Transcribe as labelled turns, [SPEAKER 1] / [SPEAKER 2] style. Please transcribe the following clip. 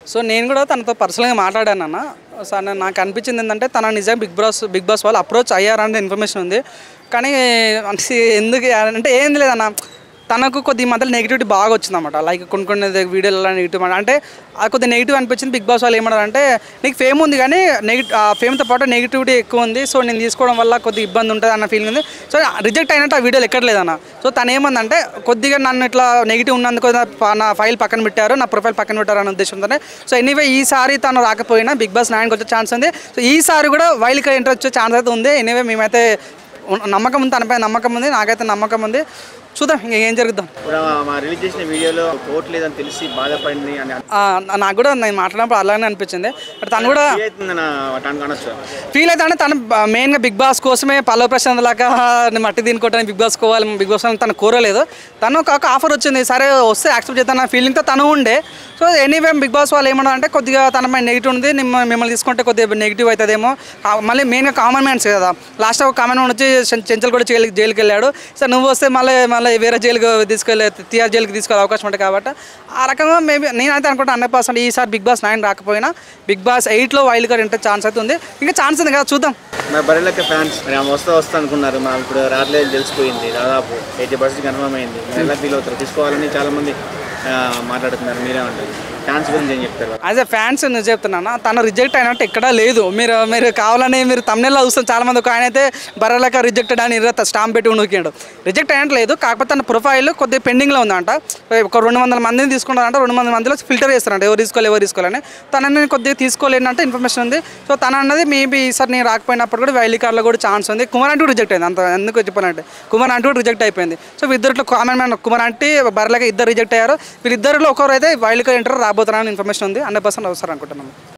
[SPEAKER 1] so నేను కూడా తనతో పర్సనల్గా మాట్లాడాను అన్న సార్ నా- నాకు అనిపించింది ఏంటంటే తన నిజంగా బిగ్ బాస్ బిగ్ బాస్ వాళ్ళు అప్రోచ్ అయ్యారనే ఇన్ఫర్మేషన్ ఉంది కానీ అంటే ఎందుకు అంటే ఏం లేదన్న తనకు కొద్ది ఈ మధ్యలో నెగిటివిటీ బాగా వచ్చిందన్నమాట లైక్ కొన్ని కొన్ని వీడియోలలో నెగిటివ్ అంటే అది కొద్దిగా నెగిటివ్ అనిపించింది బిగ్ బాస్ వాళ్ళు ఏమన్నారు అంటే నీకు ఫేమ్ ఉంది కానీ నెగిటివ్ ఫేమ్తో పాటు నెగిటివిటీ ఎక్కువ ఉంది సో నేను తీసుకోవడం వల్ల కొద్దిగా ఇబ్బంది ఉంటుంది అన్న ఫీలింగ్ ఉంది సో రిజెక్ట్ అయినట్టు ఆ వీడియోలు ఎక్కట్లేదన్న సో తను ఏమందంటే కొద్దిగా నన్ను ఇట్లా నెగిటివ్ ఉన్నందుకు నా ప- నా ఫైల్ పక్కన పెట్టారు నా ప్రొఫైల్ పక్కన పెట్టారు అనే ఉద్దేశంతోనే సో ఎనీవే ఈసారి తను రాకపోయినా బిగ్ బాస్ నైన్కి వచ్చే ఛాన్స్ ఉంది సో ఈసారి కూడా వైల్డ్ ఎంటర్ వచ్చే ఛాన్స్ అయితే ఉంది ఎనీవే మేమైతే ఉన్- నమ్మకం ఉంది తనపై నమ్మకం ఉంది నాకైతే నమ్మకం ఉంది చూద్దాం ఇంకా ఏం జరుగుద్దాం
[SPEAKER 2] ఇప్పుడు ఆ మా రిలీజ్ చేసిన వీడియోలో కోట్ లేదని తెలిసి బాధపడింది అని
[SPEAKER 1] ఆ, నా- నాకు కూడా నేను మాట్లాడినప్పుడు అలానే అనిపించింది బట్ తను కూడా
[SPEAKER 2] అవుతుందని అటానికి అనొచ్చు
[SPEAKER 1] ఫీల్ అయితే అంటే తను మెయిన్గా బిగ్ బాస్ కోసమే పల్లవ ప్రశాంత్ లాగా నేను మట్టి దీనికోవటానికి బిగ్ బాస్ కోవాలి బిగ్ బాస్ అని తను కోరలేదు తను ఒక ఆఫర్ వచ్చింది సరే వస్తే యాక్సెప్ట్ చేద్దాం ఫీలింగ్తో తను ఉండే సో ఎనీవే బిగ్ బాస్ వాళ్ళు ఏమన్నా అంటే కొద్దిగా తన మీద నెగిటివ్ ఉంది నిమ్మ- మిమ్మల్ని తీసుకుంటే కొద్దిగా నెగిటివ్ అవుతుందేమో ఆ, మళ్ళీ మెయిన్గా కామన్ మ్యాన్స్ కదా లాస్ట్ ఒక కామన్ మ్యాన్ వచ్చి చెం- చెంచల్ కూడా జైలు జైలుకి వెళ్ళాడు సో నువ్వు వస్తే మళ్ళీ మళ్ళీ వేరే జైలుకి తీసుకెళ్ళి టీఆర్ జైలుకి తీసుకెళ్ళే అవకాశం ఉంటుంది కాబట్టి ఆ రకంగా మేబీ నేనైతే అనుకుంటా హండ్రెడ్ పర్సెంట్ ఈసారి బిగ్ బాస్ నైన్ రాకపోయినా బిగ్ బాస్ ఎయిట్లో వైల్డ్ కార్డ్ ఇంటే ఛాన్స్ అయితే ఉంది ఇంకా ఛాన్స్ ఉంది కదా చూద్దాం
[SPEAKER 2] మరి బర్రెలక్క ఫ్యాన్స్ మరి ఆమె వస్తా వస్తా అనుకున్నారు మా ఇప్పుడు రావట్లేదు తెలిసిపోయింది దాదాపు ఎయిటీ పర్సెంట్ కన్ఫర్మ్ అయింది మీరు ఎలా ఫీల్ అవుతారు తీసుకోవాలని చాలా మంది ఆ, మాట్లాడుతున్నారు మీరే ఉంటారు ఫ్యాన్స్ గురించి ఏం చెప్తారు
[SPEAKER 1] యాజ్ ఎ ఫ్యాన్స్ నేను చెప్తున్నాను తను రిజెక్ట్ అయినట్టు ఎక్కడా లేదు మీరు మీరు కావాలని మీరు తమిళలో చూస్తాం చాలా మంది ఒక ఆయన అయితే బర్రెలక రిజెక్టెడ్ అని స్టాంప్ పెట్టి ఉనికిండు రిజెక్ట్ అయినట్టు లేదు కాకపోతే తన ప్రొఫైల్ కొద్దిగా పెండింగ్లో ఉందంట ఒక రెండు వందల మందిని తీసుకున్నారంట రెండు వందల మందిలో ఫిల్టర్ చేస్తారంట ఎవరు తీసుకోవాలి ఎవరు తీసుకోవాలని తనని కొద్దిగా తీసుకోలేనంటే ఇన్ఫర్మేషన్ ఉంది సో తన అన్నది మేబీ ఈసారి నేను రాకపోయినప్పుడు కూడా వైల్డ్ కార్డ్లో కూడా ఛాన్స్ ఉంది కుమార్ అంటే రిజెక్ట్ అయింది అంత ఎందుకు చెప్పాలంటే కుమార్ అంటే కూడా రిజెక్ట్ అయిపోయింది సో ఇద్దరిలో కామన్ మ్యాన్ కుమార్ అంటే బర్రెలక ఇద్దరు రిజెక్ట్ అయ్యారు వీళ్ళిద్దరిలో ఒకరు అయితే వైల్డ్ కార్డ్ ఎంటర్ రాబోతున్నారని ఇన్ఫర్మేషన్ ఉంది హండ్రెడ్ పర్సెంట్ వస్తారు అనుకుంటున్నాను